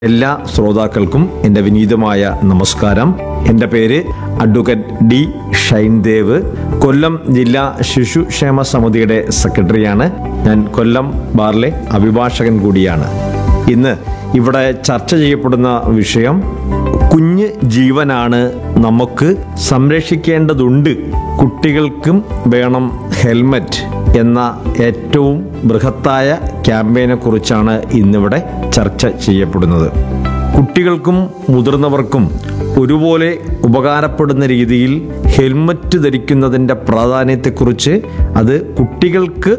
എല്ലാ ശ്രോതാക്കൾക്കും എൻ്റെ വിനീതമായ നമസ്കാരം എൻ്റെ പേര് അഡ്വക്കേറ്റ് ഡി ഷൈൻദേവ് കൊല്ലം ജില്ലാ ശിശുക്ഷേമ സമിതിയുടെ സെക്രട്ടറിയാണ് ഞാൻ കൊല്ലം ബാറിലെ അഭിഭാഷകൻ കൂടിയാണ് ഇന്ന് ഇവിടെ ചർച്ച ചെയ്യപ്പെടുന്ന വിഷയം കുഞ്ഞ് ജീവനാണ് നമുക്ക് സംരക്ഷിക്കേണ്ടതുണ്ട് കുട്ടികൾക്കും വേണം ഹെൽമറ്റ് എന്ന ഏറ്റവും ബൃഹത്തായ ക്യാമ്പയിനെ കുറിച്ചാണ് ഇന്നിവിടെ ചർച്ച ചെയ്യപ്പെടുന്നത് കുട്ടികൾക്കും മുതിർന്നവർക്കും ഒരുപോലെ ഉപകാരപ്പെടുന്ന രീതിയിൽ ഹെൽമറ്റ് ധരിക്കുന്നതിൻ്റെ പ്രാധാന്യത്തെക്കുറിച്ച് അത് കുട്ടികൾക്ക്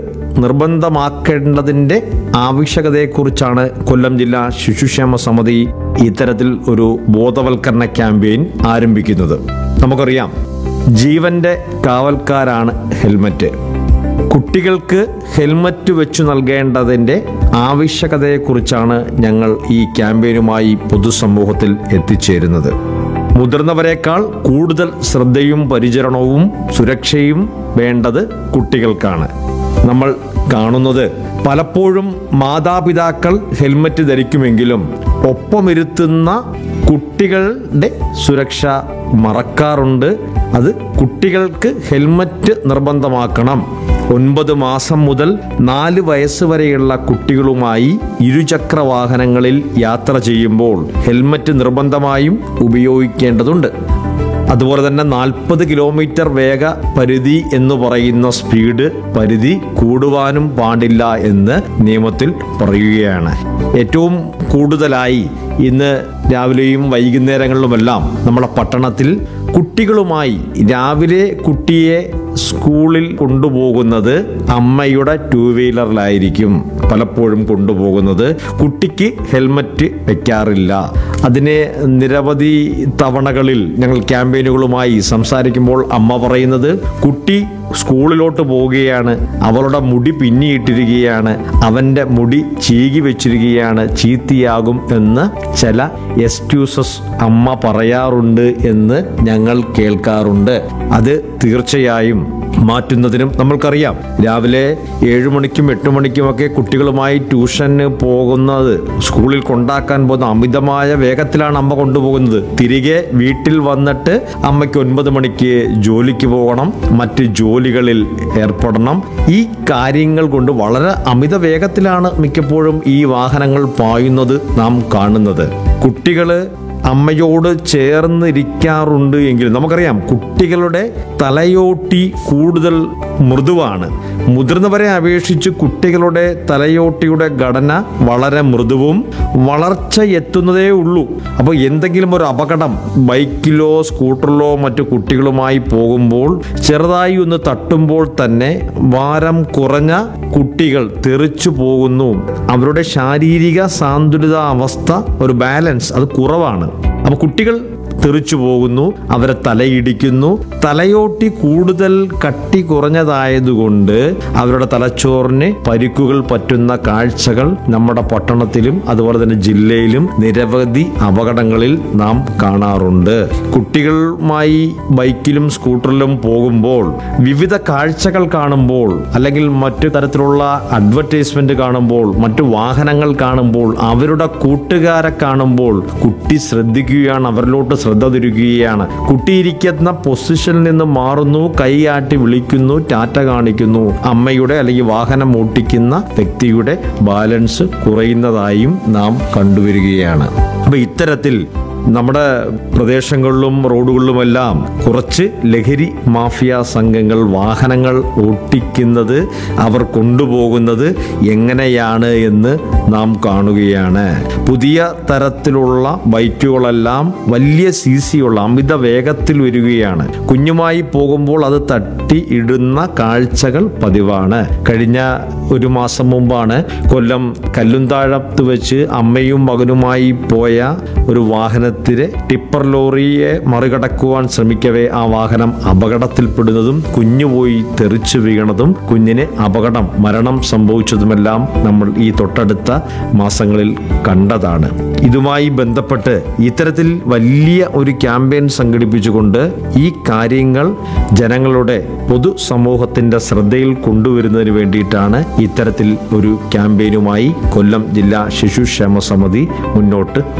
നിർബന്ധമാക്കേണ്ടതിൻ്റെ ആവശ്യകതയെക്കുറിച്ചാണ് കൊല്ലം ജില്ലാ ശിശുക്ഷേമ സമിതി ഇത്തരത്തിൽ ഒരു ബോധവൽക്കരണ ക്യാമ്പയിൻ ആരംഭിക്കുന്നത് നമുക്കറിയാം ജീവന്റെ കാവൽക്കാരാണ് ഹെൽമറ്റ് കുട്ടികൾക്ക് ഹെൽമറ്റ് വെച്ചു നൽകേണ്ടതിൻ്റെ ആവശ്യകതയെക്കുറിച്ചാണ് ഞങ്ങൾ ഈ ക്യാമ്പയിനുമായി പൊതുസമൂഹത്തിൽ എത്തിച്ചേരുന്നത് മുതിർന്നവരെക്കാൾ കൂടുതൽ ശ്രദ്ധയും പരിചരണവും സുരക്ഷയും വേണ്ടത് കുട്ടികൾക്കാണ് നമ്മൾ കാണുന്നത് പലപ്പോഴും മാതാപിതാക്കൾ ഹെൽമറ്റ് ധരിക്കുമെങ്കിലും ഒപ്പമിരുത്തുന്ന കുട്ടികളുടെ സുരക്ഷ മറക്കാറുണ്ട് അത് കുട്ടികൾക്ക് ഹെൽമറ്റ് നിർബന്ധമാക്കണം ഒൻപത് മാസം മുതൽ നാല് വയസ്സ് വരെയുള്ള കുട്ടികളുമായി ഇരുചക്ര വാഹനങ്ങളിൽ യാത്ര ചെയ്യുമ്പോൾ ഹെൽമറ്റ് നിർബന്ധമായും ഉപയോഗിക്കേണ്ടതുണ്ട് അതുപോലെ തന്നെ നാൽപ്പത് കിലോമീറ്റർ വേഗ പരിധി എന്ന് പറയുന്ന സ്പീഡ് പരിധി കൂടുവാനും പാടില്ല എന്ന് നിയമത്തിൽ പറയുകയാണ് ഏറ്റവും കൂടുതലായി ഇന്ന് രാവിലെയും വൈകുന്നേരങ്ങളിലുമെല്ലാം നമ്മുടെ പട്ടണത്തിൽ കുട്ടികളുമായി രാവിലെ കുട്ടിയെ സ്കൂളിൽ കൊണ്ടുപോകുന്നത് അമ്മയുടെ ടൂ വീലറിലായിരിക്കും പലപ്പോഴും കൊണ്ടുപോകുന്നത് കുട്ടിക്ക് ഹെൽമറ്റ് വെക്കാറില്ല അതിനെ നിരവധി തവണകളിൽ ഞങ്ങൾ ക്യാമ്പയിനുകളുമായി സംസാരിക്കുമ്പോൾ അമ്മ പറയുന്നത് കുട്ടി സ്കൂളിലോട്ട് പോവുകയാണ് അവളുടെ മുടി പിന്നിയിട്ടിരിക്കുകയാണ് അവൻ്റെ മുടി ചീകി വെച്ചിരിക്കുകയാണ് ചീത്തയാകും എന്ന് ചില എക്സ്ക്യൂസസ് അമ്മ പറയാറുണ്ട് എന്ന് ഞങ്ങൾ കേൾക്കാറുണ്ട് അത് തീർച്ചയായും മാറ്റുന്നതിനും നമ്മൾക്കറിയാം രാവിലെ ഏഴു മണിക്കും എട്ട് മണിക്കുമൊക്കെ കുട്ടികളുമായി ട്യൂഷന് പോകുന്നത് സ്കൂളിൽ കൊണ്ടാക്കാൻ പോകുന്ന അമിതമായ വേഗത്തിലാണ് അമ്മ കൊണ്ടുപോകുന്നത് തിരികെ വീട്ടിൽ വന്നിട്ട് അമ്മയ്ക്ക് ഒൻപത് മണിക്ക് ജോലിക്ക് പോകണം മറ്റ് ജോലികളിൽ ഏർപ്പെടണം ഈ കാര്യങ്ങൾ കൊണ്ട് വളരെ അമിത വേഗത്തിലാണ് മിക്കപ്പോഴും ഈ വാഹനങ്ങൾ പായുന്നത് നാം കാണുന്നത് കുട്ടികള് അമ്മയോട് ചേർന്നിരിക്കാറുണ്ട് എങ്കിലും നമുക്കറിയാം കുട്ടികളുടെ തലയോട്ടി കൂടുതൽ മൃദുവാണ് മുതിർന്നവരെ അപേക്ഷിച്ച് കുട്ടികളുടെ തലയോട്ടിയുടെ ഘടന വളരെ മൃദുവും വളർച്ച എത്തുന്നതേ ഉള്ളൂ അപ്പോൾ എന്തെങ്കിലും ഒരു അപകടം ബൈക്കിലോ സ്കൂട്ടറിലോ മറ്റു കുട്ടികളുമായി പോകുമ്പോൾ ചെറുതായി ഒന്ന് തട്ടുമ്പോൾ തന്നെ ഭാരം കുറഞ്ഞ കുട്ടികൾ തെറിച്ചു പോകുന്നു അവരുടെ ശാരീരിക സാന്തുലിത അവസ്ഥ ഒരു ബാലൻസ് അത് കുറവാണ് അപ്പൊ കുട്ടികൾ തെറിച്ചു പോകുന്നു അവരെ തലയിടിക്കുന്നു തലയോട്ടി കൂടുതൽ കട്ടി കുറഞ്ഞതായതുകൊണ്ട് അവരുടെ തലച്ചോറിന് പരിക്കുകൾ പറ്റുന്ന കാഴ്ചകൾ നമ്മുടെ പട്ടണത്തിലും അതുപോലെ തന്നെ ജില്ലയിലും നിരവധി അപകടങ്ങളിൽ നാം കാണാറുണ്ട് കുട്ടികളുമായി ബൈക്കിലും സ്കൂട്ടറിലും പോകുമ്പോൾ വിവിധ കാഴ്ചകൾ കാണുമ്പോൾ അല്ലെങ്കിൽ മറ്റു തരത്തിലുള്ള അഡ്വർടൈസ്മെന്റ് കാണുമ്പോൾ മറ്റു വാഹനങ്ങൾ കാണുമ്പോൾ അവരുടെ കൂട്ടുകാരെ കാണുമ്പോൾ കുട്ടി ശ്രദ്ധിക്കുകയാണ് അവരിലോട്ട് ശ്രദ്ധ തിരിക്കുകയാണ് കുട്ടിയിരിക്കുന്ന പൊസിഷനിൽ നിന്ന് മാറുന്നു കൈയാട്ടി വിളിക്കുന്നു ടാറ്റ കാണിക്കുന്നു അമ്മയുടെ അല്ലെങ്കിൽ വാഹനം ഓട്ടിക്കുന്ന വ്യക്തിയുടെ ബാലൻസ് കുറയുന്നതായും നാം കണ്ടുവരികയാണ് അപ്പൊ ഇത്തരത്തിൽ നമ്മുടെ പ്രദേശങ്ങളിലും റോഡുകളിലുമെല്ലാം കുറച്ച് ലഹരി മാഫിയ സംഘങ്ങൾ വാഹനങ്ങൾ ഓട്ടിക്കുന്നത് അവർ കൊണ്ടുപോകുന്നത് എങ്ങനെയാണ് എന്ന് നാം കാണുകയാണ് പുതിയ തരത്തിലുള്ള ബൈക്കുകളെല്ലാം വലിയ സി സി ഉള്ള അമിത വേഗത്തിൽ വരികയാണ് കുഞ്ഞുമായി പോകുമ്പോൾ അത് തട്ടി ഇടുന്ന കാഴ്ചകൾ പതിവാണ് കഴിഞ്ഞ ഒരു മാസം മുമ്പാണ് കൊല്ലം കല്ലുംതാഴത്ത് വെച്ച് അമ്മയും മകനുമായി പോയ ഒരു വാഹനത്തിലെ ടിപ്പർ ലോറിയെ മറികടക്കുവാൻ ശ്രമിക്കവേ ആ വാഹനം അപകടത്തിൽപ്പെടുന്നതും കുഞ്ഞു പോയി തെറിച്ചു വീണതും കുഞ്ഞിന് അപകടം മരണം സംഭവിച്ചതുമെല്ലാം നമ്മൾ ഈ തൊട്ടടുത്ത മാസങ്ങളിൽ കണ്ടതാണ് ഇതുമായി ബന്ധപ്പെട്ട് ഇത്തരത്തിൽ വലിയ ഒരു ക്യാമ്പയിൻ സംഘടിപ്പിച്ചുകൊണ്ട് ഈ കാര്യങ്ങൾ ജനങ്ങളുടെ പൊതുസമൂഹത്തിന്റെ ശ്രദ്ധയിൽ കൊണ്ടുവരുന്നതിന് വേണ്ടിയിട്ടാണ് ഇത്തരത്തിൽ ഒരു ക്യാമ്പയിനുമായി കൊല്ലം ജില്ലാ ശിശുക്ഷേമ സമിതി മുന്നോട്ട്